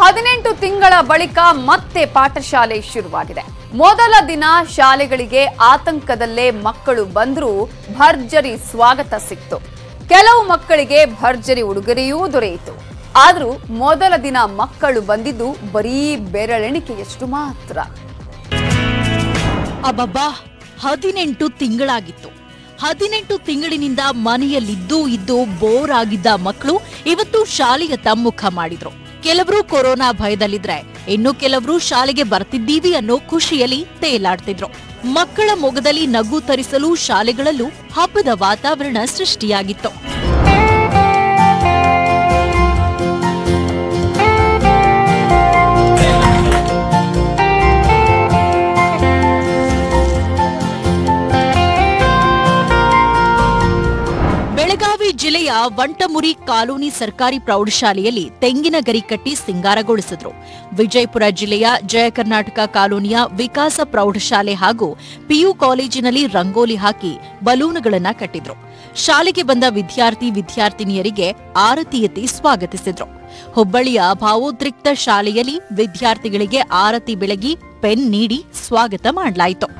ಹದಿನೆಂಟು ತಿಂಗಳ ಬಳಿಕ ಮತ್ತೆ ಪಾಠಶಾಲೆ ಶುರುವಾಗಿದೆ ಮೊದಲ ದಿನ ಶಾಲೆಗಳಿಗೆ ಆತಂಕದಲ್ಲೇ ಮಕ್ಕಳು ಬಂದರೂ ಭರ್ಜರಿ ಸ್ವಾಗತ ಸಿಕ್ತು ಕೆಲವು ಮಕ್ಕಳಿಗೆ ಭರ್ಜರಿ ಉಡುಗೊರೆಯೂ ದೊರೆಯಿತು ಆದರೂ ಮೊದಲ ದಿನ ಮಕ್ಕಳು ಬಂದಿದ್ದು ಬರೀ ಬೆರಳೆಣಿಕೆಯಷ್ಟು ಮಾತ್ರ ಅಬ್ಬಬ್ಬಾ ಹದಿನೆಂಟು ತಿಂಗಳಾಗಿತ್ತು ಹದಿನೆಂಟು ತಿಂಗಳಿನಿಂದ ಮನೆಯಲ್ಲಿದ್ದೂ ಇದ್ದು ಬೋರ್ ಆಗಿದ್ದ ಮಕ್ಕಳು ಇವತ್ತು ಶಾಲೆಯತ್ತ ಮುಖ ಮಾಡಿದ್ರು ಕೆಲವರು ಕೊರೋನಾ ಭಯದಲ್ಲಿದ್ರೆ ಇನ್ನು ಕೆಲವರು ಶಾಲೆಗೆ ಬರ್ತಿದ್ದೀವಿ ಅನ್ನೋ ಖುಷಿಯಲ್ಲಿ ತೇಲಾಡ್ತಿದ್ರು ಮಕ್ಕಳ ಮೊಗದಲ್ಲಿ ನಗು ತರಿಸಲು ಶಾಲೆಗಳಲ್ಲೂ ಹಬ್ಬದ ವಾತಾವರಣ ಸೃಷ್ಟಿಯಾಗಿತ್ತು ಬೆಳಗಾವಿ ಜಿಲ್ಲೆಯ ವಂಟಮುರಿ ಕಾಲೋನಿ ಸರ್ಕಾರಿ ಪ್ರೌಢಶಾಲೆಯಲ್ಲಿ ತೆಂಗಿನ ಗರಿ ಕಟ್ಟಿ ಸಿಂಗಾರಗೊಳಿಸಿದ್ರು ವಿಜಯಪುರ ಜಿಲ್ಲೆಯ ಜಯ ಕರ್ನಾಟಕ ಕಾಲೋನಿಯ ವಿಕಾಸ ಪ್ರೌಢಶಾಲೆ ಹಾಗೂ ಪಿಯು ಕಾಲೇಜಿನಲ್ಲಿ ರಂಗೋಲಿ ಹಾಕಿ ಬಲೂನ್ಗಳನ್ನ ಕಟ್ಟಿದ್ರು ಶಾಲೆಗೆ ಬಂದ ವಿದ್ಯಾರ್ಥಿ ವಿದ್ಯಾರ್ಥಿನಿಯರಿಗೆ ಆರತಿ ಎತ್ತಿ ಸ್ವಾಗತಿಸಿದ್ರು ಹುಬ್ಬಳ್ಳಿಯ ಭಾವೋದ್ರಿಕ್ತ ಶಾಲೆಯಲ್ಲಿ ವಿದ್ಯಾರ್ಥಿಗಳಿಗೆ ಆರತಿ ಬೆಳಗಿ ಪೆನ್ ನೀಡಿ ಸ್ವಾಗತ ಮಾಡಲಾಯಿತು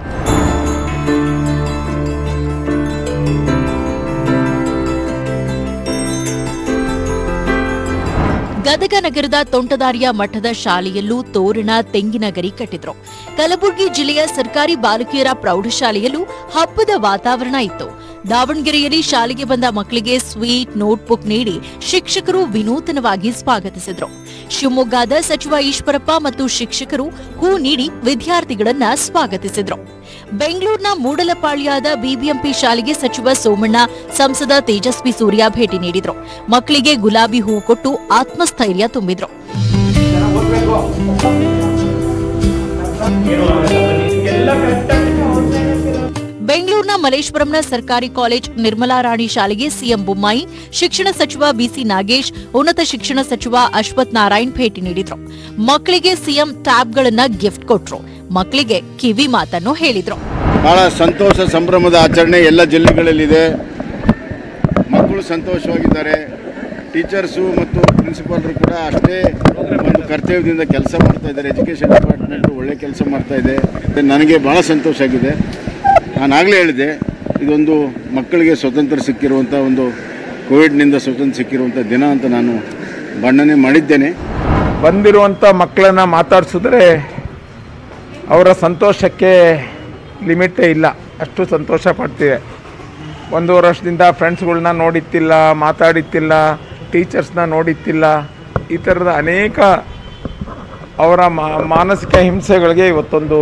ಗದಗ ನಗರದ ತೋಂಟದಾರ್ಯ ಮಠದ ಶಾಲೆಯಲ್ಲೂ ತೋರಣ ತೆಂಗಿನ ಗರಿ ಕಟ್ಟಿದ್ರು ಕಲಬುರಗಿ ಜಿಲ್ಲೆಯ ಸರ್ಕಾರಿ ಬಾಲಕಿಯರ ಪ್ರೌಢಶಾಲೆಯಲ್ಲೂ ಹಬ್ಬದ ವಾತಾವರಣ ಇತ್ತು ದಾವಣಗೆರೆಯಲ್ಲಿ ಶಾಲೆಗೆ ಬಂದ ಮಕ್ಕಳಿಗೆ ಸ್ವೀಟ್ ನೋಟ್ಬುಕ್ ನೀಡಿ ಶಿಕ್ಷಕರು ವಿನೂತನವಾಗಿ ಸ್ವಾಗತಿಸಿದ್ರು ಶಿವಮೊಗ್ಗದ ಸಚಿವ ಈಶ್ವರಪ್ಪ ಮತ್ತು ಶಿಕ್ಷಕರು ಹೂ ನೀಡಿ ವಿದ್ಯಾರ್ಥಿಗಳನ್ನ ಸ್ವಾಗತಿಸಿದ್ರು ಬೆಂಗಳೂರಿನ ಮೂಡಲಪಾಳ್ಯದ ಬಿಬಿಎಂಪಿ ಶಾಲೆಗೆ ಸಚಿವ ಸೋಮಣ್ಣ ಸಂಸದ ತೇಜಸ್ವಿ ಸೂರ್ಯ ಭೇಟಿ ನೀಡಿದ್ರು ಮಕ್ಕಳಿಗೆ ಗುಲಾಬಿ ಹೂ ಕೊಟ್ಟು ಆತ್ಮಸ್ಥೈರ್ಯ ತುಂಬಿದ್ರು ಬೆಂಗಳೂರಿನ ಮಲೇಶ್ವರಂನ ಸರ್ಕಾರಿ ಕಾಲೇಜ್ ನಿರ್ಮಲಾ ರಾಣಿ ಶಾಲೆಗೆ ಸಿಎಂ ಬೊಮ್ಮಾಯಿ ಶಿಕ್ಷಣ ಸಚಿವ ಬಿಸಿ ನಾಗೇಶ್ ಉನ್ನತ ಶಿಕ್ಷಣ ಸಚಿವ ಅಶ್ವಥ್ ನಾರಾಯಣ್ ಭೇಟಿ ನೀಡಿದ್ರು ಮಕ್ಕಳಿಗೆ ಸಿಎಂ ಟ್ಯಾಬ್ಗಳನ್ನ ಗಿಫ್ಟ್ ಕೊಟ್ರು ಮಕ್ಕಳಿಗೆ ಕಿವಿ ಮಾತನ್ನು ಹೇಳಿದ್ರು ಬಹಳ ಸಂತೋಷ ಸಂಭ್ರಮದ ಆಚರಣೆ ಎಲ್ಲ ಜಿಲ್ಲೆಗಳಲ್ಲಿದೆ ಮಕ್ಕಳು ಸಂತೋಷವಾಗಿದ್ದಾರೆ ಟೀಚರ್ಸು ಮತ್ತು ಪ್ರಿನ್ಸಿಪಾಲ್ರು ಕೂಡ ಅಷ್ಟೇ ಒಂದು ಕರ್ತವ್ಯದಿಂದ ಕೆಲಸ ಮಾಡ್ತಾ ಇದ್ದಾರೆ ಎಜುಕೇಷನ್ ಡಿಪಾರ್ಟ್ಮೆಂಟು ಒಳ್ಳೆ ಕೆಲಸ ಮಾಡ್ತಾ ಇದೆ ಮತ್ತೆ ನನಗೆ ಭಾಳ ಸಂತೋಷ ಆಗಿದೆ ನಾನು ಆಗಲೇ ಹೇಳಿದೆ ಇದೊಂದು ಮಕ್ಕಳಿಗೆ ಸ್ವತಂತ್ರ ಸಿಕ್ಕಿರುವಂಥ ಒಂದು ಕೋವಿಡ್ನಿಂದ ಸ್ವತಂತ್ರ ಸಿಕ್ಕಿರುವಂಥ ದಿನ ಅಂತ ನಾನು ಬಣ್ಣನೆ ಮಾಡಿದ್ದೇನೆ ಬಂದಿರುವಂಥ ಮಕ್ಕಳನ್ನ ಮಾತಾಡಿಸಿದ್ರೆ ಅವರ ಸಂತೋಷಕ್ಕೆ ಲಿಮಿಟೇ ಇಲ್ಲ ಅಷ್ಟು ಸಂತೋಷ ಪಡ್ತಿದೆ ಒಂದು ವರ್ಷದಿಂದ ಫ್ರೆಂಡ್ಸ್ಗಳ್ನ ನೋಡಿತ್ತಿಲ್ಲ ಮಾತಾಡಿತ್ತಿಲ್ಲ ಟೀಚರ್ಸ್ನ ನೋಡಿತ್ತಿಲ್ಲ ಈ ಥರದ ಅನೇಕ ಅವರ ಮಾ- ಮಾನಸಿಕ ಹಿಂಸೆಗಳಿಗೆ ಇವತ್ತೊಂದು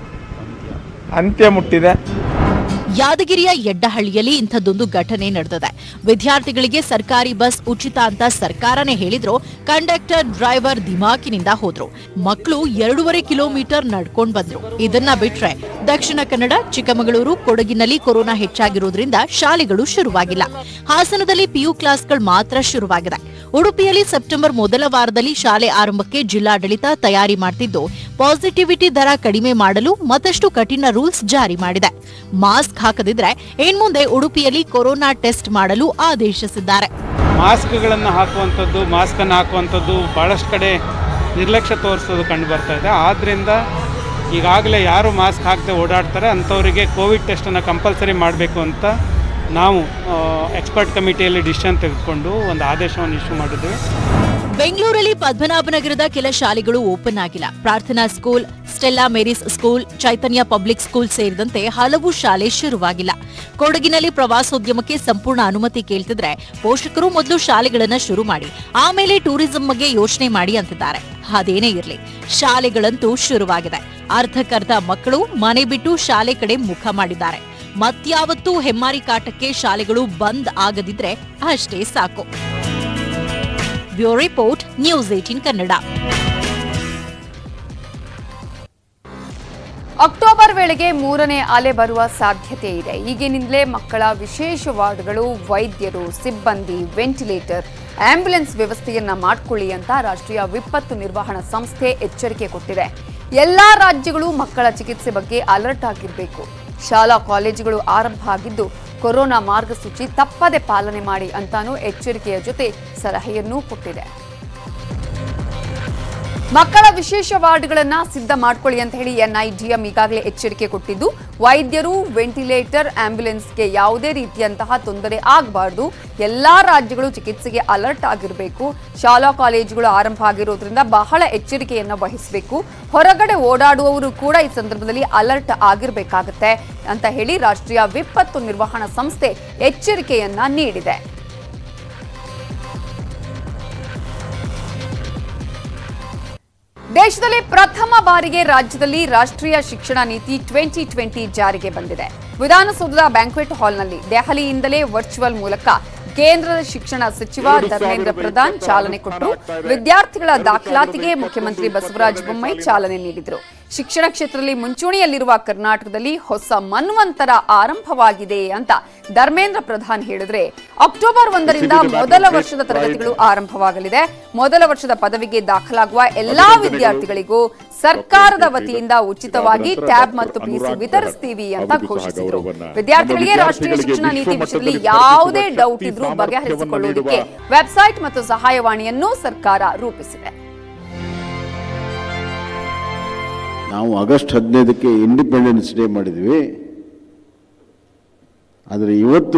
ಅಂತ್ಯ ಮುಟ್ಟಿದೆ ಯಾದಗಿರಿಯ ಎಡ್ಡಹಳ್ಳಿಯಲ್ಲಿ ಇಂಥದ್ದೊಂದು ಘಟನೆ ನಡೆದಿದೆ ವಿದ್ಯಾರ್ಥಿಗಳಿಗೆ ಸರ್ಕಾರಿ ಬಸ್ ಉಚಿತ ಅಂತ ಸರ್ಕಾರನೇ ಹೇಳಿದ್ರು ಕಂಡಕ್ಟರ್ ಡ್ರೈವರ್ ದಿಮಾಕಿನಿಂದ ಹೋದ್ರು ಮಕ್ಕಳು ಎರಡೂವರೆ ಕಿಲೋಮೀಟರ್ ನಡ್ಕೊಂಡ್ ಬಂದ್ರು ಇದನ್ನ ಬಿಟ್ರೆ ದಕ್ಷಿಣ ಕನ್ನಡ ಚಿಕ್ಕಮಗಳೂರು ಕೊಡಗಿನಲ್ಲಿ ಕೊರೋನಾ ಹೆಚ್ಚಾಗಿರೋದ್ರಿಂದ ಶಾಲೆಗಳು ಶುರುವಾಗಿಲ್ಲ ಹಾಸನದಲ್ಲಿ ಪಿಯು ಕ್ಲಾಸ್ಗಳು ಮಾತ್ರ ಶುರುವಾಗಿದೆ ಉಡುಪಿಯಲ್ಲಿ ಸೆಪ್ಟೆಂಬರ್ ಮೊದಲ ವಾರದಲ್ಲಿ ಶಾಲೆ ಆರಂಭಕ್ಕೆ ಜಿಲ್ಲಾಡಳಿತ ತಯಾರಿ ಮಾಡ್ತಿದ್ದು ಪಾಸಿಟಿವಿಟಿ ದರ ಕಡಿಮೆ ಮಾಡಲು ಮತ್ತಷ್ಟು ಕಠಿಣ ರೂಲ್ಸ್ ಜಾರಿ ಮಾಡಿದೆ ಮಾಸ್ಕ್ ಹಾಕದಿದ್ರೆ ಇನ್ಮುಂದೆ ಉಡುಪಿಯಲ್ಲಿ ಕೊರೋನಾ ಟೆಸ್ಟ್ ಮಾಡಲು ಆದೇಶಿಸಿದ್ದಾರೆ ಮಾಸ್ಕ್ಗಳನ್ನು ಹಾಕುವಂಥದ್ದು ಮಾಸ್ಕನ್ನು ಹಾಕುವಂಥದ್ದು ಭಾಳಷ್ಟು ಕಡೆ ನಿರ್ಲಕ್ಷ್ಯ ತೋರಿಸೋದು ಕಂಡು ಬರ್ತಾ ಇದೆ ಆದ್ದರಿಂದ ಈಗಾಗಲೇ ಯಾರು ಮಾಸ್ಕ್ ಹಾಕದೆ ಓಡಾಡ್ತಾರೆ ಅಂಥವರಿಗೆ ಕೋವಿಡ್ ಟೆಸ್ಟನ್ನು ಕಂಪಲ್ಸರಿ ಮಾಡಬೇಕು ಅಂತ ನಾವು ಎಕ್ಸ್ಪರ್ಟ್ ಕಮಿಟಿಯಲ್ಲಿ ಡಿಸಿಷನ್ ತೆಗೆದುಕೊಂಡು ಒಂದು ಆದೇಶವನ್ನು ಇಶ್ಯೂ ಮಾಡಿದ್ವಿ ಬೆಂಗಳೂರಲ್ಲಿ ಪದ್ಮನಾಭನಗರದ ಕೆಲ ಶಾಲೆಗಳು ಓಪನ್ ಆಗಿಲ್ಲ Prarthana school Stella Mary's school Chaitanya public school ಸೇರಿದಂತೆ ಹಲವು ಶಾಲೆ ಶುರುವಾಗಿಲ್ಲ ಕೊಡಗಿನಲ್ಲಿ ಪ್ರವಾಸೋದ್ಯಮಕ್ಕೆ ಸಂಪೂರ್ಣ ಅನುಮತಿ ಕೇಳ್ತಿದ್ರೆ ಪೋಷಕರು ಮೊದಲು ಶಾಲೆಗಳನ್ನ ಶುರು ಮಾಡಿ ಆಮೇಲೆ ಟೂರಿಸಂ ಬಗ್ಗೆ ಯೋಚನೆ ಮಾಡಿ ಅಂತಿದ್ದಾರೆ ಅದೇನೇ ಇರ್ಲಿ ಶಾಲೆಗಳಂತೂ ಶುರುವಾಗಿದೆ ಅರ್ಧಕ್ಕರ್ಧ ಮಕ್ಕಳು ಮನೆ ಬಿಟ್ಟು ಶಾಲೆ ಕಡೆ ಮುಖ ಮಾಡಿದ್ದಾರೆ ಮತ್ಯಾವತ್ತೂ ಹೆಮ್ಮಾರಿ ಕಾಟಕ್ಕೆ ಶಾಲೆಗಳು ಬಂದ್ ಆಗದಿದ್ರೆ ಅಷ್ಟೇ ಸಾಕು bureau report news eighteen Kannada October ವೇಳೆಗೆ ಮೂರನೇ ಅಲೆ ಬರುವ ಸಾಧ್ಯತೆ ಇದೆ ಈಗಿನಿಂದಲೇ ಮಕ್ಕಳ ವಿಶೇಷ ವಾರ್ಡ್ಗಳು ವೈದ್ಯರು ಸಿಬ್ಬಂದಿ ವೆಂಟಿಲೇಟರ್ ಆಂಬ್ಯುಲೆನ್ಸ್ ವ್ಯವಸ್ಥೆಯನ್ನ ಮಾಡಿಕೊಳ್ಳಿ ಅಂತ ರಾಷ್ಟ್ರೀಯ ವಿಪತ್ತು ನಿರ್ವಹಣಾ ಸಂಸ್ಥೆ ಎಚ್ಚರಿಕೆ ಕೊಟ್ಟಿದೆ ಎಲ್ಲಾ ರಾಜ್ಯಗಳು ಮಕ್ಕಳ ಚಿಕಿತ್ಸೆ ಬಗ್ಗೆ ಅಲರ್ಟ್ ಆಗಿರಬೇಕು ಶಾಲಾ ಕಾಲೇಜುಗಳು ಆರಂಭ ಆಗಿದ್ದು ಕೊರೋನಾ ಮಾರ್ಗಸೂಚಿ ತಪ್ಪದೆ ಪಾಲನೆ ಮಾಡಿ ಅಂತಾನೂ ಎಚ್ಚರಿಕೆಯ ಜೊತೆ ಸಲಹೆಯನ್ನೂ ಕೊಟ್ಟಿದೆ ಮಕ್ಕಳ ವಿಶೇಷ ವಾರ್ಡ್ಗಳನ್ನ ಸಿದ್ಧ ಮಾಡ್ಕೊಳ್ಳಿ ಅಂತ ಹೇಳಿ ಎನ್ಐಡಿಎಂ ಈಗಾಗಲೇ ಎಚ್ಚರಿಕೆ ಕೊಟ್ಟಿದ್ದು ವೈದ್ಯರು ವೆಂಟಿಲೇಟರ್ ಆಂಬ್ಯುಲೆನ್ಸ್ಗೆ ಯಾವುದೇ ರೀತಿಯಂತಹ ತೊಂದರೆ ಆಗಬಾರ್ದು ಎಲ್ಲಾ ರಾಜ್ಯಗಳು ಚಿಕಿತ್ಸೆಗೆ ಅಲರ್ಟ್ ಆಗಿರಬೇಕು ಶಾಲಾ ಕಾಲೇಜುಗಳು ಆರಂಭ ಆಗಿರೋದ್ರಿಂದ ಬಹಳ ಎಚ್ಚರಿಕೆಯನ್ನ ವಹಿಸಬೇಕು ಹೊರಗಡೆ ಓಡಾಡುವವರು ಕೂಡ ಈ ಸಂದರ್ಭದಲ್ಲಿ ಅಲರ್ಟ್ ಆಗಿರಬೇಕಾಗತ್ತೆ ಅಂತ ಹೇಳಿ ರಾಷ್ಟ್ರೀಯ ವಿಪತ್ತು ನಿರ್ವಹಣಾ ಸಂಸ್ಥೆ ಎಚ್ಚರಿಕೆಯನ್ನ ನೀಡಿದೆ ದೇಶದಲ್ಲಿ ಪ್ರಥಮ ಬಾರಿಗೆ ರಾಜ್ಯದಲ್ಲಿ ರಾಷ್ಟ್ರೀಯ ಶಿಕ್ಷಣ ನೀತಿ ಟ್ವೆಂಟಿ ಟ್ವೆಂಟಿ ಜಾರಿಗೆ ಬಂದಿದೆ ವಿಧಾನಸೌಧದ ಬ್ಯಾಂಕ್ವೆಟ್ ಹಾಲ್ನಲ್ಲಿ ದೆಹಲಿಯಿಂದಲೇ ವರ್ಚುವಲ್ ಮೂಲಕ ಕೇಂದ್ರದ ಶಿಕ್ಷಣ ಸಚಿವ ಧರ್ಮೇಂದ್ರ ಪ್ರಧಾನ್ ಚಾಲನೆ ಕೊಟ್ಟರು ವಿದ್ಯಾರ್ಥಿಗಳ ದಾಖಲಾತಿಗೆ ಮುಖ್ಯಮಂತ್ರಿ ಬಸವರಾಜ ಬೊಮ್ಮಾಯಿ ಚಾಲನೆ ನೀಡಿದರು ಶಿಕ್ಷಣ ಕ್ಷೇತ್ರದಲ್ಲಿ ಮುಂಚೂಣಿಯಲ್ಲಿರುವ ಕರ್ನಾಟಕದಲ್ಲಿ ಹೊಸ ಮನ್ವಂತರ ಆರಂಭವಾಗಿದೆ ಅಂತ ಧರ್ಮೇಂದ್ರ ಪ್ರಧಾನ್ ಹೇಳಿದ್ರೆ ಅಕ್ಟೋಬರ್ ಒಂದರಿಂದ ಮೊದಲ ವರ್ಷದ ತರಗತಿಗಳು ಆರಂಭವಾಗಲಿದೆ ಮೊದಲ ವರ್ಷದ ಪದವಿಗೆ ದಾಖಲಾಗುವ ಎಲ್ಲಾ ವಿದ್ಯಾರ್ಥಿಗಳಿಗೂ ಸರ್ಕಾರದ ವತಿಯಿಂದ ಉಚಿತವಾಗಿ ಟ್ಯಾಬ್ ಮತ್ತು ಪಿಸಿ ವಿತರಿಸ್ತೀವಿ ಅಂತ ಘೋಷಿಸಿದರು ವಿದ್ಯಾರ್ಥಿಗಳಿಗೆ ರಾಷ್ಟ್ರೀಯ ಶಿಕ್ಷಣ ನೀತಿ ವಿಷಯದಲ್ಲಿ ಯಾವುದೇ ಡೌಟ್ ಇದ್ರೂ ಬಗೆಹರಿಸಿಕೊಳ್ಳುವುದಕ್ಕೆ ವೆಬ್ಸೈಟ್ ಮತ್ತು ಸಹಾಯವಾಣಿಯನ್ನು ಸರ್ಕಾರ ರೂಪಿಸಿದೆ ನಾವು ಆಗಸ್ಟ್ ಹದಿನೈದಕ್ಕೆ ಇಂಡಿಪೆಂಡೆನ್ಸ್ ಡೇ ಮಾಡಿದ್ವಿ ಆದರೆ ಇವತ್ತು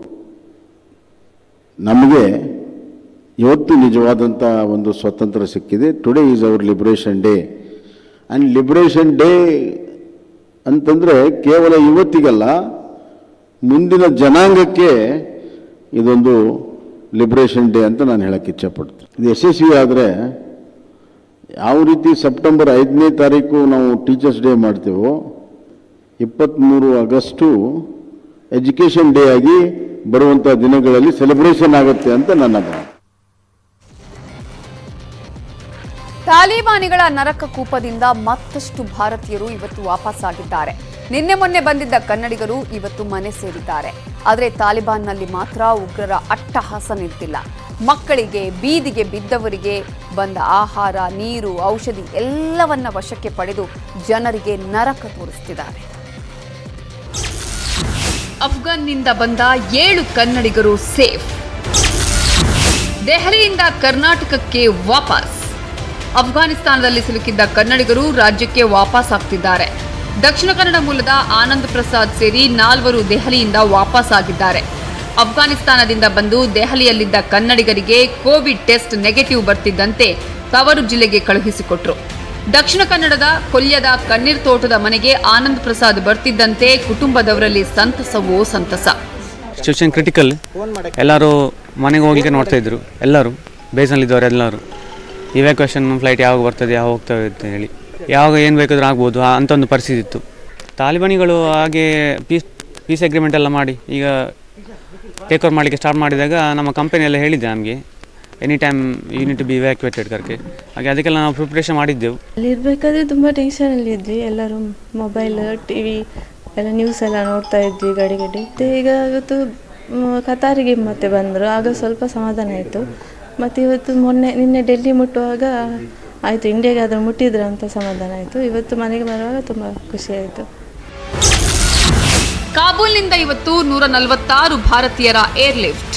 ನಮಗೆ ಇವತ್ತು ನಿಜವಾದಂಥ ಒಂದು ಸ್ವತಂತ್ರ ಸಿಕ್ಕಿದೆ today is our liberation day and liberation day ಅಂತಂದರೆ ಕೇವಲ ಇವತ್ತಿಗಲ್ಲ ಮುಂದಿನ ಜನಾಂಗಕ್ಕೆ ಇದೊಂದು ಲಿಬರೇಷನ್ ಡೇ ಅಂತ ನಾನು ಹೇಳಕ್ಕೆ ಇಚ್ಛಪಡ್ತೀನಿ ಇದು ಯಶಸ್ವಿ ಆದರೆ ಯಾವ ರೀತಿ ಸೆಪ್ಟೆಂಬರ್ ಐದನೇ ತಾರೀಕು ನಾವು ಟೀಚರ್ಸ್ ಡೇ ಮಾಡ್ತೇವೋ ಇಪ್ಪತ್ತ್ಮೂರು ಆಗಸ್ಟು ಎಜುಕೇಷನ್ ಡೇ ಆಗಿ ಬರುವಂಥ ದಿನಗಳಲ್ಲಿ ಸೆಲೆಬ್ರೇಷನ್ ಆಗುತ್ತೆ ಅಂತ ನನ್ನ ಭಾವನೆ ತಾಲಿಬಾನಿಗಳ ನರಕ ಕೂಪದಿಂದ ಮತ್ತಷ್ಟು ಭಾರತೀಯರು ಇವತ್ತು ವಾಪಸ್ಸಾಗಿದ್ದಾರೆ ನಿನ್ನೆ ಮೊನ್ನೆ ಬಂದಿದ್ದ ಕನ್ನಡಿಗರು ಇವತ್ತು ಮನೆ ಸೇರಿದ್ದಾರೆ ಆದರೆ ತಾಲಿಬಾನ್ನಲ್ಲಿ ಮಾತ್ರ ಉಗ್ರರ ಅಟ್ಟಹಾಸ ನಿಂತಿಲ್ಲ ಮಕ್ಕಳಿಗೆ ಬೀದಿಗೆ ಬಿದ್ದವರಿಗೆ ಬಂದ ಆಹಾರ ನೀರು ಔಷಧಿ ಎಲ್ಲವನ್ನ ವಶಕ್ಕೆ ಪಡೆದು ಜನರಿಗೆ ನರಕ ತೋರಿಸ್ತಿದ್ದಾರೆ ಅಫ್ಘಾನ್ನಿಂದ ಬಂದ ಏಳು ಕನ್ನಡಿಗರು ಸೇಫ್ ದೆಹಲಿಯಿಂದ ಕರ್ನಾಟಕಕ್ಕೆ ವಾಪಸ್ ಅಫ್ಘಾನಿಸ್ತಾನದಲ್ಲಿ ಸಿಲುಕಿದ್ದ ಕನ್ನಡಿಗರು ರಾಜ್ಯಕ್ಕೆ ವಾಪಸ್ ಆಗ್ತಿದ್ದಾರೆ ದಕ್ಷಿಣ ಕನ್ನಡ ಮೂಲದ ಆನಂದ್ ಪ್ರಸಾದ್ ಸೇರಿ ನಾಲ್ವರು ದೆಹಲಿಯಿಂದ ವಾಪಸ್ ಆಗಿದ್ದಾರೆ ಅಫ್ಘಾನಿಸ್ತಾನದಿಂದ ಬಂದು ದೆಹಲಿಯಲ್ಲಿದ್ದ ಕನ್ನಡಿಗರಿಗೆ ಕೋವಿಡ್ ಟೆಸ್ಟ್ ನೆಗೆಟಿವ್ ಬರ್ತಿದ್ದಂತೆ ತವರು ಜಿಲ್ಲೆಗೆ ಕಳುಹಿಸಿಕೊಟ್ರು ದಕ್ಷಿಣ ಕನ್ನಡದ ಕೊಲ್ಯದ ಕಣ್ಣೀರ್ ತೋಟದ ಮನೆಗೆ ಆನಂದ್ ಪ್ರಸಾದ್ ಬರ್ತಿದ್ದಂತೆ ಕುಟುಂಬದವರಲ್ಲಿ ಸಂತಸವೋ ಸಂತಸ ಸಿಚುವೇಶನ್ ಕ್ರಿಟಿಕಲ್ ಎಲ್ಲರೂ ಮನೆಗೆ ಹೋಗ್ಲಿಕ್ಕೆ ನೋಡ್ತಾ ಇದ್ರು ಎಲ್ಲರೂ ಬೇಸಲ್ಲಿದ್ದವರು ಎಲ್ಲರೂ ಇವ್ಯಾಕ್ವೇಷನ್ ಫ್ಲೈಟ್ ಯಾವಾಗ ಬರ್ತದೆ ಯಾವಾಗ ಹೋಗ್ತವೆ ಅಂತ ಹೇಳಿ ಯಾವಾಗ ಏನು ಬೇಕಾದರೂ ಆಗ್ಬೋದು ಆ- ಅಂತ ಒಂದು ಪರಿಸ್ಥಿತಿ ಇತ್ತು ತಾಲಿಬಾನಿಗಳು ಹಾಗೆ ಪೀಸ್ ಪೀಸ್ ಅಗ್ರಿಮೆಂಟ್ ಎಲ್ಲ ಮಾಡಿ ಈಗ ಟೇಕ್ ಓವರ್ ಮಾಡಲಿಕ್ಕೆ ಸ್ಟಾರ್ಟ್ ಮಾಡಿದಾಗ ನಮ್ಮ ಕಂಪನಿ ಎಲ್ಲ ಹೇಳಿದೆ ನಮಗೆ any time unit to be evacuated ಕರ್ಕೆ ಹಾಗೆ ಅದಕ್ಕೆಲ್ಲ ನಾವು ಪ್ರಿಪ್ರೇಷನ್ ಮಾಡಿದ್ದೆವು ಅಲ್ಲಿ ಇರಬೇಕಾದ್ರೆ ತುಂಬ ಟೆನ್ಷನಲ್ಲಿ ಇದ್ವಿ ಎಲ್ಲರೂ ಮೊಬೈಲ್ ಟಿ ವಿ ಎಲ್ಲ ನ್ಯೂಸ್ ಎಲ್ಲ ನೋಡ್ತಾ ಇದ್ವಿ ಗಡಿ ಗಡಿ ಮತ್ತೆ ಈಗ ಇವತ್ತು ಮ್, ಕತಾರಿಗೆ ಮತ್ತೆ ಬಂದರು ಆಗ ಸ್ವಲ್ಪ ಸಮಾಧಾನ ಆಯಿತು ಮತ್ತು ಇವತ್ತು ಮೊನ್ನೆ ನಿನ್ನೆ ಡೆಲ್ಲಿ ಮುಟ್ಟುವಾಗ ಆಯಿತು ಇಂಡಿಯಾಗೆ ಆದರೂ ಮುಟ್ಟಿದ್ರು ಅಂತ ಸಮಾಧಾನ ಆಯಿತು ಇವತ್ತು ಮನೆಗೆ ಬರುವಾಗ ತುಂಬ ಖುಷಿ ಆಯಿತು ಕಾಬೂಲ್ನಿಂದ ಇವತ್ತು ನೂರ ನಲವತ್ತಾರು ಭಾರತೀಯರ ಏರ್ಲಿಫ್ಟ್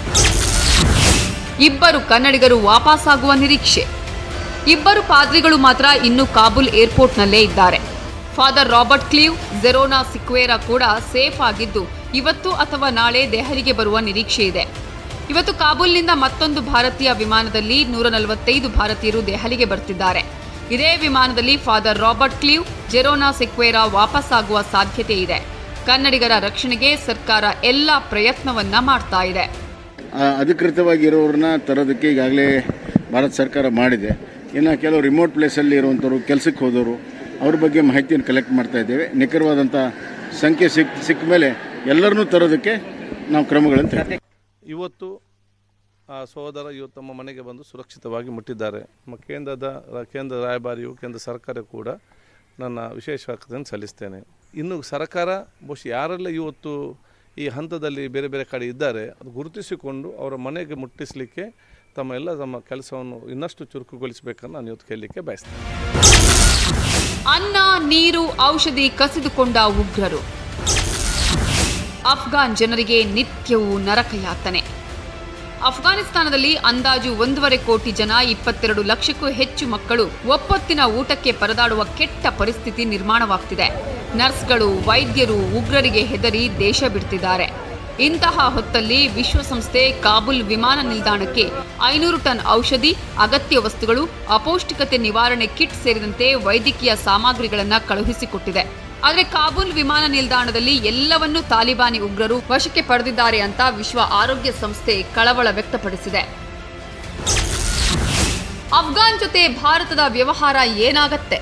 ಇಬ್ಬರು ಕನ್ನಡಿಗರು ವಾಪಸ್ಸಾಗುವ ನಿರೀಕ್ಷೆ ಇಬ್ಬರು ಪಾದ್ರಿಗಳು ಮಾತ್ರ ಇನ್ನೂ ಕಾಬೂಲ್ ಏರ್ಪೋರ್ಟ್ನಲ್ಲೇ ಇದ್ದಾರೆ ಫಾದರ್ ರಾಬರ್ಟ್ ಕ್ಲೀವ್ ಜೆರೋನಾ ಸಿಕ್ವೇರಾ ಕೂಡ ಸೇಫ್ ಆಗಿದ್ದು ಇವತ್ತು ಅಥವಾ ನಾಳೆ ದೆಹಲಿಗೆ ಬರುವ ನಿರೀಕ್ಷೆ ಇದೆ ಇವತ್ತು ಕಾಬೂಲ್ನಿಂದ ಮತ್ತೊಂದು ಭಾರತೀಯ ವಿಮಾನದಲ್ಲಿ ನೂರ ನಲವತ್ತೈದು ಭಾರತೀಯರು ದೆಹಲಿಗೆ ಬರ್ತಿದ್ದಾರೆ ಇದೇ ವಿಮಾನದಲ್ಲಿ ಫಾದರ್ ರಾಬರ್ಟ್ ಕ್ಲೀವ್ ಜೆರೋನಾ ಸಿಕ್ವೇರಾ ವಾಪಸ್ಸಾಗುವ ಸಾಧ್ಯತೆ ಇದೆ ಕನ್ನಡಿಗರ ರಕ್ಷಣೆಗೆ ಸರ್ಕಾರ ಎಲ್ಲ ಪ್ರಯತ್ನವನ್ನ ಮಾಡ್ತಾ ಇದೆ ಆ, ಅಧಿಕೃತವಾಗಿ ಇರೋರನ್ನ ತರೋದಕ್ಕೆ ಈಗಾಗಲೇ ಭಾರತ ಸರ್ಕಾರ ಮಾಡಿದೆ ಇನ್ನು ಕೆಲವು ರಿಮೋಟ್ ಪ್ಲೇಸಲ್ಲಿ ಇರುವಂಥವ್ರು ಕೆಲಸಕ್ಕೆ ಹೋದವರು ಅವ್ರ ಬಗ್ಗೆ ಮಾಹಿತಿಯನ್ನು ಕಲೆಕ್ಟ್ ಮಾಡ್ತಾ ಇದ್ದೇವೆ ನಿಖರವಾದಂಥ ಸಂಖ್ಯೆ ಸಿಕ್ ಸಿಕ್ಕ ಮೇಲೆ ಎಲ್ಲರನ್ನೂ ತರೋದಕ್ಕೆ ನಾವು ಕ್ರಮಗಳನ್ನು ತೆಗೆದುಕೊಳ್ಳುತ್ತೇವೆ. ಇವತ್ತು ಆ ಸಹೋದರ ಇವತ್ತು ತಮ್ಮ ಮನೆಗೆ ಬಂದು ಸುರಕ್ಷಿತವಾಗಿ ಮುಟ್ಟಿದ್ದಾರೆ ನಮ್ಮ ಕೇಂದ್ರದ ಕೇಂದ್ರ ರಾಯಭಾರಿಯು ಕೇಂದ್ರ ಸರ್ಕಾರ ಕೂಡ ನನ್ನ ವಿಶೇಷ ಸ್ವಾಗತವನ್ನು ಸಲ್ಲಿಸ್ತೇನೆ ಇನ್ನು ಸರ್ಕಾರ ಬಹುಶಃ ಯಾರೆಲ್ಲ ಇವತ್ತು ಈ ಹಂತದಲ್ಲಿ ಬೇರೆ ಬೇರೆ ಕಡೆ ಇದ್ದಾರೆ ಅದು ಗುರುತಿಸಿಕೊಂಡು ಅವರ ಮನೆಗೆ ಮುಟ್ಟಿಸಲಿಕ್ಕೆ ತಮ್ಮ ಎಲ್ಲ ತಮ್ಮ ಕೆಲಸವನ್ನು ಇನ್ನಷ್ಟು ಚುರುಕುಗೊಳಿಸಬೇಕನ್ನು ನಾನು ಇವತ್ತು ಕೇಳಲಿಕ್ಕೆ ಬಯಸ್ತೇನೆ ಅನ್ನ ನೀರು ಔಷಧಿ ಕಸಿದುಕೊಂಡ ಉಗ್ರರು ಅಫ್ಘಾನ್ ಜನರಿಗೆ ನಿತ್ಯವೂ ನರಕಯಾತನೆ ಅಫ್ಘಾನಿಸ್ತಾನದಲ್ಲಿ ಅಂದಾಜು ಒಂದೂವರೆ ಕೋಟಿ ಜನ ಇಪ್ಪತ್ತೆರಡು ಲಕ್ಷಕ್ಕೂ ಹೆಚ್ಚು ಮಕ್ಕಳು ಒಪ್ಪೊತ್ತಿನ ಊಟಕ್ಕೆ ಪರದಾಡುವ ಕೆಟ್ಟ ಪರಿಸ್ಥಿತಿ ನಿರ್ಮಾಣವಾಗ್ತಿದೆ ನರ್ಸ್ಗಳು ವೈದ್ಯರು ಉಗ್ರರಿಗೆ ಹೆದರಿ ದೇಶ ಬಿಡ್ತಿದ್ದಾರೆ ಇಂತಹ ಹೊತ್ತಲ್ಲಿ ವಿಶ್ವಸಂಸ್ಥೆ ಕಾಬೂಲ್ ವಿಮಾನ ನಿಲ್ದಾಣಕ್ಕೆ ಐನೂರು ಟನ್ ಔಷಧಿ ಅಗತ್ಯ ವಸ್ತುಗಳು ಅಪೌಷ್ಟಿಕತೆ ನಿವಾರಣೆ ಕಿಟ್ ಸೇರಿದಂತೆ ವೈದ್ಯಕೀಯ ಸಾಮಗ್ರಿಗಳನ್ನು ಕಳುಹಿಸಿಕೊಟ್ಟಿದೆ ಆದರೆ ಕಾಬೂಲ್ ವಿಮಾನ ನಿಲ್ದಾಣದಲ್ಲಿ ಎಲ್ಲವನ್ನೂ ತಾಲಿಬಾನಿ ಉಗ್ರರು ವಶಕ್ಕೆ ಪಡೆದಿದ್ದಾರೆ ಅಂತ ವಿಶ್ವ ಆರೋಗ್ಯ ಸಂಸ್ಥೆ ಕಳವಳ ವ್ಯಕ್ತಪಡಿಸಿದೆ ಅಫ್ಘಾನ್ ಜೊತೆ ಭಾರತದ ವ್ಯವಹಾರ ಏನಾಗತ್ತೆ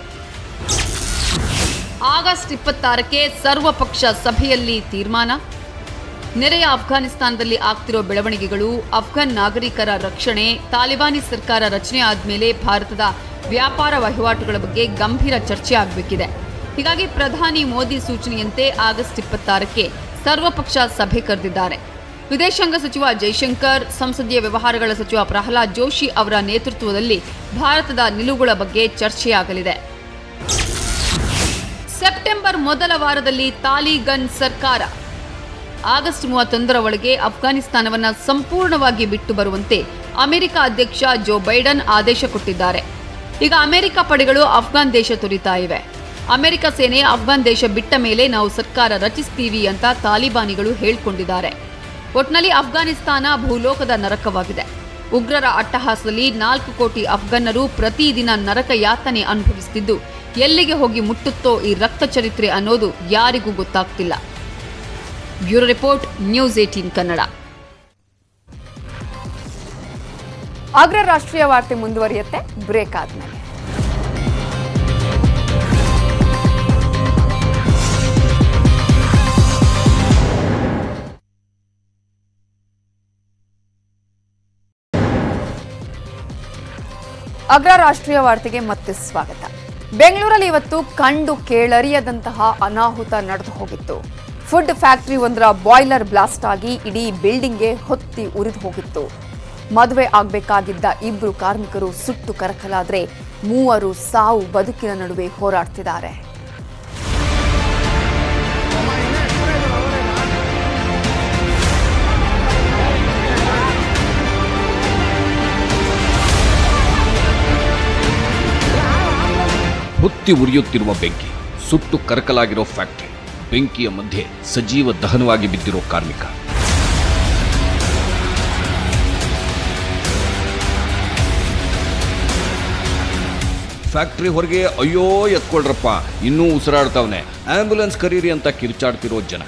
ಆಗಸ್ಟ್ ಇಪ್ಪತ್ತಾರಕ್ಕೆ ಸರ್ವಪಕ್ಷ ಸಭೆಯಲ್ಲಿ ತೀರ್ಮಾನ ನೆರೆಯ ಅಫ್ಘಾನಿಸ್ತಾನದಲ್ಲಿ ಆಗ್ತಿರೋ ಬೆಳವಣಿಗೆಗಳು ಅಫ್ಘಾನ್ ನಾಗರಿಕರ ರಕ್ಷಣೆ ತಾಲಿಬಾನಿ ಸರ್ಕಾರ ರಚನೆ ಆದ್ಮೇಲೆ ಭಾರತದ ವ್ಯಾಪಾರ ವಹಿವಾಟುಗಳ ಬಗ್ಗೆ ಗಂಭೀರ ಚರ್ಚೆ ಆಗಬೇಕಿದೆ ಹೀಗಾಗಿ ಪ್ರಧಾನಿ ಮೋದಿ ಸೂಚನೆಯಂತೆ ಆಗಸ್ಟ್ ಇಪ್ಪತ್ತಾರಕ್ಕೆ ಸರ್ವಪಕ್ಷ ಸಭೆ ಕರೆದಿದ್ದಾರೆ ವಿದೇಶಾಂಗ ಸಚಿವ ಜೈಶಂಕರ್ ಸಂಸದೀಯ ವ್ಯವಹಾರಗಳ ಸಚಿವ ಪ್ರಹ್ಲಾದ್ ಜೋಶಿ ಅವರ ನೇತೃತ್ವದಲ್ಲಿ ಭಾರತದ ನಿಲುವುಗಳ ಬಗ್ಗೆ ಚರ್ಚೆಯಾಗಲಿದೆ ಸೆಪ್ಟೆಂಬರ್ ಮೊದಲ ವಾರದಲ್ಲಿ ತಾಲಿಗನ್ ಸರ್ಕಾರ ಆಗಸ್ಟ್ ಮೂವತ್ತೊಂದರ ಒಳಗೆ ಅಫ್ಘಾನಿಸ್ತಾನವನ್ನ ಸಂಪೂರ್ಣವಾಗಿ ಬಿಟ್ಟು ಬರುವಂತೆ ಅಮೆರಿಕ ಅಧ್ಯಕ್ಷ ಜೋ ಬೈಡನ್ ಆದೇಶ ಕೊಟ್ಟಿದ್ದಾರೆ ಈಗ ಅಮೆರಿಕ ಪಡೆಗಳು ಅಫ್ಘಾನ್ ದೇಶ ತೊರಿತಾ ಇವೆ ಅಮೆರಿಕ ಸೇನೆ ಅಫ್ಘಾನ್ ದೇಶ ಬಿಟ್ಟ ಮೇಲೆ ನಾವು ಸರ್ಕಾರ ರಚಿಸ್ತೀವಿ ಅಂತ ತಾಲಿಬಾನಿಗಳು ಹೇಳ್ಕೊಂಡಿದ್ದಾರೆ ಒಟ್ನಲ್ಲಿ ಅಫ್ಘಾನಿಸ್ತಾನ ಭೂಲೋಕದ ನರಕವಾಗಿದೆ ಉಗ್ರರ ಅಟ್ಟಹಾಸದಲ್ಲಿ ನಾಲ್ಕು ಕೋಟಿ ಅಫ್ಘನ್ನರು ಪ್ರತಿದಿನ ನರಕ ಯಾತನೆ ಅನುಭವಿಸುತ್ತಿದ್ದು ಎಲ್ಲಿಗೆ ಹೋಗಿ ಮುಟ್ಟುತ್ತೋ ಈ ರಕ್ತ ಚರಿತ್ರೆ ಅನ್ನೋದು ಯಾರಿಗೂ ಗೊತ್ತಾಗ್ತಿಲ್ಲ bureau report news eighteen Kannada ಅಗ್ರ ರಾಷ್ಟ್ರೀಯ ವಾರ್ತೆ ಮುಂದುವರಿಯುತ್ತೆ ಬ್ರೇಕ್ ಆದ್ಮೇಲೆ ಅಗ್ರ ರಾಷ್ಟ್ರೀಯ ವಾರ್ತೆಗೆ ಮತ್ತೆ ಸ್ವಾಗತ ಬೆಂಗಳೂರಲ್ಲಿ ಇವತ್ತು ಕಂಡು ಕೇಳರಿಯದಂತಹ ಅನಾಹುತ ನಡೆದು ಹೋಗಿತ್ತು ಫುಡ್ ಫ್ಯಾಕ್ಟರಿ ಒಂದರ ಬಾಯ್ಲರ್ ಬ್ಲಾಸ್ಟ್ ಆಗಿ ಇಡೀ ಬಿಲ್ಡಿಂಗ್ಗೆ ಹೊತ್ತಿ ಉರಿದು ಹೋಗಿತ್ತು ಮದುವೆ ಆಗಬೇಕಾಗಿದ್ದ ಇಬ್ಬರು ಕಾರ್ಮಿಕರು ಸುಟ್ಟು ಕರಕಲಾದ್ರೆ ಮೂವರು ಸಾವು ಬದುಕಿನ ನಡುವೆ ಹೋರಾಡ್ತಿದ್ದಾರೆ ಹೊತ್ತಿ ಉರಿಯುತ್ತಿರುವ ಬೆಂಕಿ ಸುಟ್ಟು ಕರಕಲಾಗಿರೋ ಫ್ಯಾಕ್ಟರಿ ಬೆಂಕಿಯ ಮಧ್ಯೆ ಸಜೀವ ದಹನವಾಗಿ ಬಿದ್ದಿರೋ ಕಾರ್ಮಿಕ ಫ್ಯಾಕ್ಟರಿ ಹೊರಗೆ ಅಯ್ಯೋ ಎತ್ಕೊಳ್ರಪ್ಪ ಇನ್ನೂ ಉಸಿರಾಡ್ತಾವನೆ ಆಂಬ್ಯುಲೆನ್ಸ್ ಕರೀರಿ ಅಂತ ಕಿರ್ಚಾಡ್ತಿರೋ ಜನ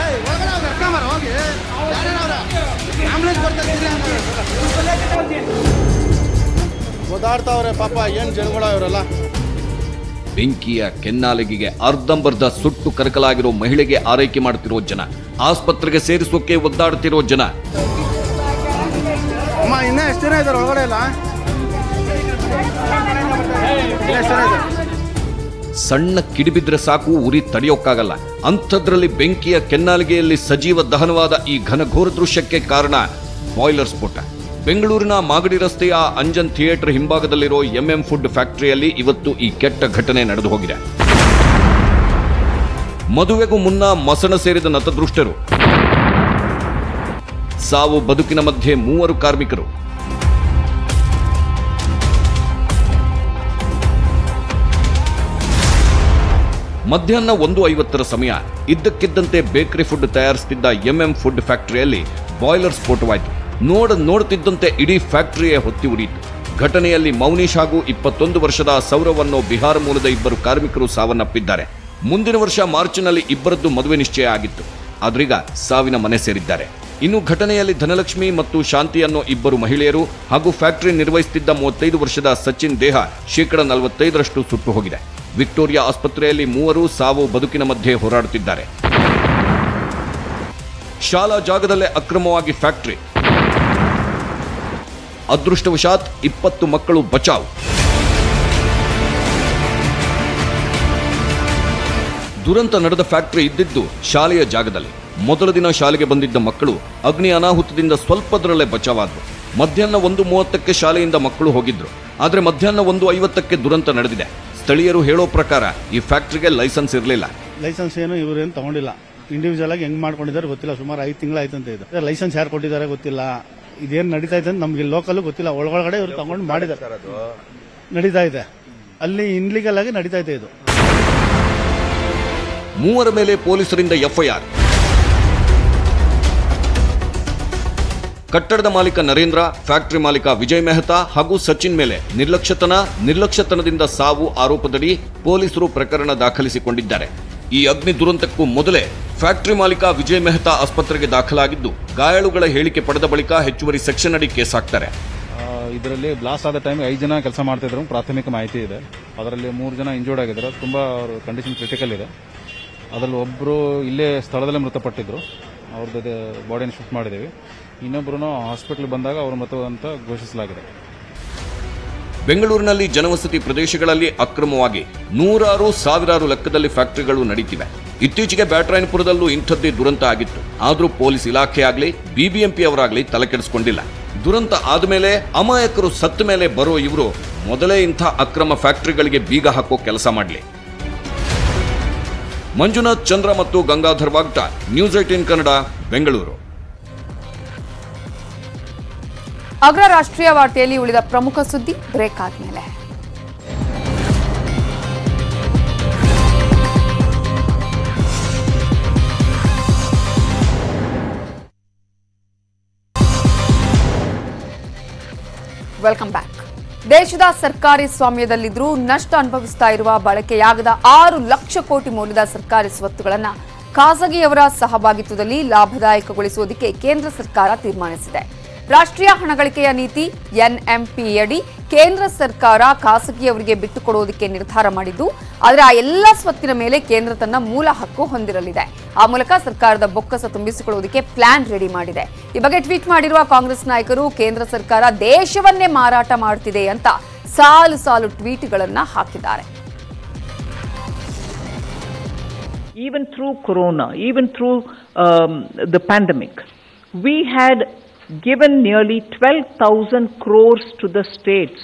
ಓದಾಡ್ತಾವ್ರೆ ಪಾಪ ಏನ್ ಜನಗಳ ಇವರೆಲ್ಲ ಬೆಂಕಿಯ ಕೆನ್ನಾಲಿಗೆಗೆ ಅರ್ಧಂಬರ್ಧ ಸುಟ್ಟು ಕರಕಲಾಗಿರೋ ಮಹಿಳೆಗೆ ಆರೈಕೆ ಮಾಡ್ತಿರೋ ಜನ ಆಸ್ಪತ್ರೆಗೆ ಸೇರಿಸೋಕೆ ಒದ್ದಾಡ್ತಿರೋ ಜನ ಅಮ್ಮ ಇನ್ನ ಎಷ್ಟು ಜನ ಇದಾರೆ ಒಳಗಡೆ ಇಲ್ಲ ಇನ್ನ ಎಷ್ಟು ಜನ ಇದಾರೆ ಸಣ್ಣ ಕಿಡಿಬಿದ್ರೆ ಸಾಕು ಉರಿ ತಡೆಯೋಕ್ಕಾಗಲ್ಲ ಅಂಥದ್ರಲ್ಲಿ ಬೆಂಕಿಯ ಕೆನ್ನಾಲಿಗೆಯಲ್ಲಿ ಸಜೀವ ದಹನವಾದ ಈ ಘನಘೋರ ದೃಶ್ಯಕ್ಕೆ ಕಾರಣ ಬಾಯ್ಲರ್ ಸ್ಫೋಟ ಬೆಂಗಳೂರಿನ ಮಾಗಡಿ ರಸ್ತೆಯ ಅಂಜನ್ ಥಿಯೇಟರ್ ಹಿಂಭಾಗದಲ್ಲಿರೋ ಎಂಎಂ ಫುಡ್ ಫ್ಯಾಕ್ಟರಿಯಲ್ಲಿ ಇವತ್ತು ಈ ಕೆಟ್ಟ ಘಟನೆ ನಡೆದು ಹೋಗಿದೆ ಮದುವೆಗೂ ಮುನ್ನ ಮಸಣ ಸೇರಿದ ನತದೃಷ್ಟರು ಸಾವು ಬದುಕಿನ ಮಧ್ಯೆ ಮೂವರು ಕಾರ್ಮಿಕರು ಮಧ್ಯಾಹ್ನ ಒಂದು ಐವತ್ತರ ಸಮಯ ಇದ್ದಕ್ಕಿದ್ದಂತೆ ಬೇಕರಿ ಫುಡ್ ತಯಾರಿಸುತ್ತಿದ್ದ ಎಂಎಂ ಫುಡ್ ಫ್ಯಾಕ್ಟರಿಯಲ್ಲಿ ಬಾಯ್ಲರ್ ಸ್ಫೋಟವಾಯಿತು ನೋಡ ನೋಡುತ್ತಿದ್ದಂತೆ ಇಡೀ ಫ್ಯಾಕ್ಟರಿಯೇ ಹೊತ್ತಿ ಉರಿಯಿತು ಘಟನೆಯಲ್ಲಿ ಮೌನೀಶ್ ಹಾಗೂ ಇಪ್ಪತ್ತೊಂದು ವರ್ಷದ ಸೌರವ್ ಅನ್ನೋ ಬಿಹಾರ ಮೂಲದ ಇಬ್ಬರು ಕಾರ್ಮಿಕರು ಸಾವನ್ನಪ್ಪಿದ್ದಾರೆ ಮುಂದಿನ ವರ್ಷ ಮಾರ್ಚ್ನಲ್ಲಿ ಇಬ್ಬರದ್ದು ಮದುವೆ ನಿಶ್ಚಯ ಆಗಿತ್ತು ಆದ್ರೀಗ ಸಾವಿನ ಮನೆ ಸೇರಿದ್ದಾರೆ ಇನ್ನು ಘಟನೆಯಲ್ಲಿ ಧನಲಕ್ಷ್ಮಿ ಮತ್ತು ಶಾಂತಿ ಅನ್ನೋ ಇಬ್ಬರು ಮಹಿಳೆಯರು ಹಾಗೂ ಫ್ಯಾಕ್ಟರಿ ನಿರ್ವಹಿಸುತ್ತಿದ್ದ ಮೂವತ್ತೈದು ವರ್ಷದ ಸಚಿನ್ ದೇಹ ಶೇಕಡ ನಲವತ್ತೈದರಷ್ಟು ಸುಟ್ಟು ಹೋಗಿದೆ ವಿಕ್ಟೋರಿಯಾ ಆಸ್ಪತ್ರೆಯಲ್ಲಿ ಮೂವರು ಸಾವು ಬದುಕಿನ ಮಧ್ಯೆ ಹೋರಾಡುತ್ತಿದ್ದಾರೆ ಶಾಲಾ ಜಾಗದಲ್ಲೇ ಅಕ್ರಮವಾಗಿ ಫ್ಯಾಕ್ಟರಿ ಅದೃಷ್ಟವಶಾತ್ ಇಪ್ಪತ್ತು ಮಕ್ಕಳು ಬಚಾವ್ ದುರಂತ ನಡೆದ ಫ್ಯಾಕ್ಟರಿ ಇದ್ದಿದ್ದು ಶಾಲೆಯ ಜಾಗದಲ್ಲಿ ಮೊದಲ ದಿನ ಶಾಲೆಗೆ ಬಂದಿದ್ದ ಮಕ್ಕಳು ಅಗ್ನಿ ಅನಾಹುತದಿಂದ ಸ್ವಲ್ಪದರಲ್ಲೇ ಬಚಾವಾದ್ರು ಮಧ್ಯಾಹ್ನ ಒಂದು ಮೂವತ್ತಕ್ಕೆ ಶಾಲೆಯಿಂದ ಮಕ್ಕಳು ಹೋಗಿದ್ರು ಆದರೆ ಮಧ್ಯಾಹ್ನ ಒಂದು ಐವತ್ತಕ್ಕೆ ದುರಂತ ನಡೆದಿದೆ ಸ್ಥಳೀಯರು ಹೇಳೋ ಪ್ರಕಾರ ಈ ಫ್ಯಾಕ್ಟರಿಗೆ ಲೈಸೆನ್ಸ್ ಇರಲಿಲ್ಲ ಲೈಸೆನ್ಸ್ ಏನು ಇವ್ರೇನು ತಗೊಂಡಿಲ್ಲ ಇಂಡಿವಿಜುವಲ್ ಆಗಿ ಹೆಂಗ್ ಮಾಡ್ಕೊಂಡಿದ್ದಾರೆ ಗೊತ್ತಿಲ್ಲ ಸುಮಾರು ಐದು ತಿಂಗಳಾಯ್ತು ಅಂತ ಇದು ಲೈಸೆನ್ಸ್ ಯಾರು ಕೊಟ್ಟಿದ್ದಾರೆ ಗೊತ್ತಿಲ್ಲ ಇದೇನು ನಡೀತಾ ಇದೆ ಅಂತ ನಮ್ಗೆ ಲೋಕಲ್ ಗೊತ್ತಿಲ್ಲ ಒಳಗಡೆ ಇವ್ರು ತಗೊಂಡು ಮಾಡಿದ್ದಾರೆ ನಡೀತಾ ಇದೆ ಅಲ್ಲಿ ಇನ್ಲೀಗಲ್ ಆಗಿ ನಡೀತಾ ಇದೆ ಇದು ಮೂವರ ಮೇಲೆ ಪೊಲೀಸರಿಂದ ಎಫ್ಐಆರ್ ಕಟ್ಟಡದ ಮಾಲೀಕ ನರೇಂದ್ರ ಫ್ಯಾಕ್ಟರಿ ಮಾಲೀಕ ವಿಜಯ್ ಮೆಹ್ತಾ ಹಾಗೂ ಸಚಿನ್ ಮೇಲೆ ನಿರ್ಲಕ್ಷ್ಯತನ ನಿರ್ಲಕ್ಷ್ಯತನದಿಂದ ಸಾವು ಆರೋಪದಡಿ ಪೊಲೀಸರು ಪ್ರಕರಣ ದಾಖಲಿಸಿಕೊಂಡಿದ್ದಾರೆ ಈ ಅಗ್ನಿ ದುರಂತಕ್ಕೂ ಮೊದಲೇ ಫ್ಯಾಕ್ಟರಿ ಮಾಲೀಕ ವಿಜಯ್ ಮೆಹ್ತಾ ಆಸ್ಪತ್ರೆಗೆ ದಾಖಲಾಗಿದ್ದು ಗಾಯಾಳುಗಳ ಹೇಳಿಕೆ ಪಡೆದ ಬಳಿಕ ಹೆಚ್ಚುವರಿ ಸೆಕ್ಷನ್ ಅಡಿ ಕೇಸ್ ಹಾಕ್ತಾರೆ ಇದರಲ್ಲಿ ಬ್ಲಾಸ್ಟ್ ಆದ ಟೈಮ್ ಐದು ಜನ ಕೆಲಸ ಮಾಡ್ತಿದ್ರು ಪ್ರಾಥಮಿಕ ಮಾಹಿತಿ ಇದೆ ಅದರಲ್ಲಿ ಮೂರು ಜನ ಇಂಜೂರ್ಡ್ ಆಗಿದ್ದಾರೆ ತುಂಬ ಅವ್ರ ಕಂಡೀಷನ್ ಕ್ರಿಟಿಕಲ್ ಇದೆ ಅದರಲ್ಲಿ ಒಬ್ಬರು ಇಲ್ಲೇ ಸ್ಥಳದಲ್ಲೇ ಮೃತಪಟ್ಟಿದ್ರು ಅವ್ರದ್ದು ಬಾಡಿಯನ್ನು ಶಿಫ್ಟ್ ಮಾಡಿದ್ದೀವಿ ಇನ್ನೊಬ್ಬರು ಹಾಸ್ಪಿಟಲ್ ಬಂದಾಗ ಅವರು ಮೃತ ಅಂತ ಘೋಷಿಸಲಾಗಿದೆ ಬೆಂಗಳೂರಿನಲ್ಲಿ ಜನವಸತಿ ಪ್ರದೇಶಗಳಲ್ಲಿ ಅಕ್ರಮವಾಗಿ ನೂರಾರು ಸಾವಿರಾರು ಲೆಕ್ಕದಲ್ಲಿ ಫ್ಯಾಕ್ಟರಿಗಳು ನಡೀತಿವೆ ಇತ್ತೀಚೆಗೆ ಬ್ಯಾಟ್ರಾಯನಪುರದಲ್ಲೂ ಇಂಥದ್ದೇ ದುರಂತ ಆಗಿತ್ತು ಆದರೂ ಪೊಲೀಸ್ ಇಲಾಖೆ ಆಗಲಿ ಬಿಬಿಎಂಪಿ ಅವರಾಗಲಿ ತಲೆಕೆಡಿಸಿಕೊಂಡಿಲ್ಲ ದುರಂತ ಆದಮೇಲೆ ಅಮಾಯಕರು ಸತ್ತ ಮೇಲೆ ಬರೋ ಇವರು ಮೊದಲೇ ಇಂಥ ಅಕ್ರಮ ಫ್ಯಾಕ್ಟರಿಗಳಿಗೆ ಬೀಗ ಹಾಕೋ ಕೆಲಸ ಮಾಡಲಿ ಮಂಜುನಾಥ್ ಚಂದ್ರ ಮತ್ತು ಗಂಗಾಧರ್ ವಾಗ್ಟ ನ್ಯೂಸ್ ಏಟೀನ್ ಕನ್ನಡ ಬೆಂಗಳೂರು ಅಗ್ರ ರಾಷ್ಟ್ರೀಯ ವಾರ್ತೆಯಲ್ಲಿ ಉಳಿದ ಪ್ರಮುಖ ಸುದ್ದಿ ಬ್ರೇಕ್ ಆದ್ಮೇಲೆ ವೆಲ್ಕಮ್ ಬ್ಯಾಕ್ ದೇಶದ ಸರ್ಕಾರಿ ಸ್ವಾಮ್ಯದಲ್ಲಿದ್ದರೂ ನಷ್ಟ ಅನುಭವಿಸ್ತಾ ಇರುವ ಬಳಕೆಯಾಗದ ಆರು ಲಕ್ಷ ಕೋಟಿ ಮೌಲ್ಯದ ಸರ್ಕಾರಿ ಸ್ವತ್ತುಗಳನ್ನು ಖಾಸಗಿಯವರ ಸಹಭಾಗಿತ್ವದಲ್ಲಿ ಲಾಭದಾಯಕಗೊಳಿಸುವುದಕ್ಕೆ ಕೇಂದ್ರ ಸರ್ಕಾರ ತೀರ್ಮಾನಿಸಿದೆ ರಾಷ್ಟ್ರೀಯ ಹಣಗಳಿಕೆಯ ನೀತಿ ಎನ್ಎಂಪಿಯಡಿ ಕೇಂದ್ರ ಸರ್ಕಾರ ಖಾಸಗಿಯವರಿಗೆ ಬಿಟ್ಟುಕೊಡುವುದಕ್ಕೆ ನಿರ್ಧಾರ ಮಾಡಿದ್ದು ಆದರೆ ಆ ಎಲ್ಲ ಸ್ವತ್ತಿನ ಮೇಲೆ ಕೇಂದ್ರ ತನ್ನ ಮೂಲ ಹಕ್ಕು ಹೊಂದಿರಲಿದೆ ಆ ಮೂಲಕ ಸರ್ಕಾರದ ಬೊಕ್ಕಸ ತುಂಬಿಸಿಕೊಳ್ಳುವುದಕ್ಕೆ ಪ್ಲಾನ್ ರೆಡಿ ಮಾಡಿದೆ ಈ ಬಗ್ಗೆ ಟ್ವೀಟ್ ಮಾಡಿರುವ ಕಾಂಗ್ರೆಸ್ ನಾಯಕರು ಕೇಂದ್ರ ಸರ್ಕಾರ ದೇಶವನ್ನೇ ಮಾರಾಟ ಮಾಡುತ್ತಿದೆ ಅಂತ ಸಾಲು ಸಾಲು ಟ್ವೀಟ್ಗಳನ್ನ ಹಾಕಿದ್ದಾರೆ even through corona, even through um, the pandemic, we had given nearly 12,000 crores to the states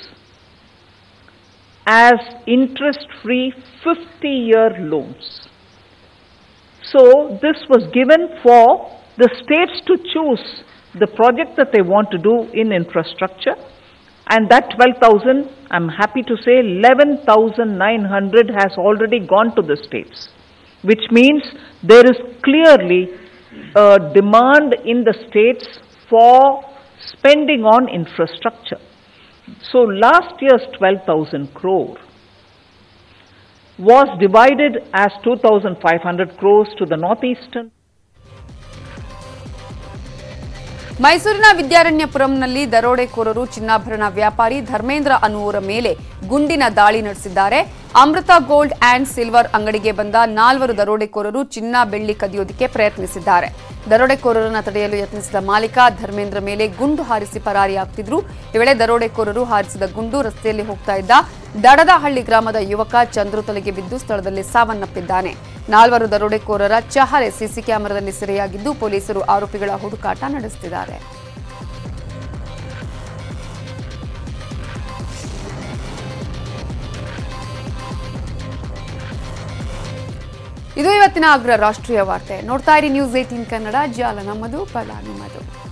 as interest free 50 year loans. So, this was given for the states to choose the project that they want to do in infrastructure. And that 12,000, I'm happy to say, 11,900 has already gone to the states which means there is clearly a demand in the states for spending on infrastructure. So last year's 12,000 crore was divided as 2,500 crores to the northeastern. ಮೈಸೂರಿನ ವಿದ್ಯಾರಣ್ಯಪುರಂನಲ್ಲಿ ದರೋಡೆಕೋರರು ಚಿನ್ನಾಭರಣ ವ್ಯಾಪಾರಿ ಧರ್ಮೇಂದ್ರ ಅನ್ನುವರ ಮೇಲೆ ಗುಂಡಿನ ದಾಳಿ ನಡೆಸಿದ್ದಾರೆ ಅಮೃತ gold and silver ಅಂಗಡಿಗೆ ಬಂದ ನಾಲ್ವರು ದರೋಡೆಕೋರರು ಚಿನ್ನ ಬೆಳ್ಳಿ ಕದಿಯೋದಕ್ಕೆ ಪ್ರಯತ್ನಿಸಿದ್ದಾರೆ ದರೋಡೆಕೋರರನ್ನ ತಡೆಯಲು ಯತ್ನಿಸಿದ ಮಾಲೀಕ ಧರ್ಮೇಂದ್ರ ಮೇಲೆ ಗುಂಡು ಹಾರಿಸಿ ಪರಾರಿಯಾಗ್ತಿದ್ರು ಈ ವೇಳೆ ದರೋಡೆಕೋರರು ಹಾರಿಸಿದ ಗುಂಡು ರಸ್ತೆಯಲ್ಲಿ ಹೋಗ್ತಾ ಇದ್ದ ದಡದಹಳ್ಳಿ ಗ್ರಾಮದ ಯುವಕ ಚಂದ್ರು ತಲೆಗೆ ಬಿದ್ದು ಸ್ಥಳದಲ್ಲಿ ಸಾವನ್ನಪ್ಪಿದ್ದಾನೆ ನಾಲ್ವರು ದರೋಡೆಕೋರರ ಚಹರೆ ಸಿಸಿ ಕ್ಯಾಮೆರಾದಲ್ಲಿ ಸೆರೆಯಾಗಿದ್ದು ಪೊಲೀಸರು ಆರೋಪಿಗಳ ಹುಡುಕಾಟ ನಡೆಸುತ್ತಿದ್ದಾರೆ ಇದು ಇವತ್ತಿನ ಅಗ್ರ ರಾಷ್ಟ್ರೀಯ ವಾರ್ತೆ ನೋಡ್ತಾ ಇರಿ ನ್ಯೂಸ್ ಏಟೀನ್ ಕನ್ನಡ ಜಾಲ ನಮ್ಮದು ಬಲ ನಿಮ್ಮದು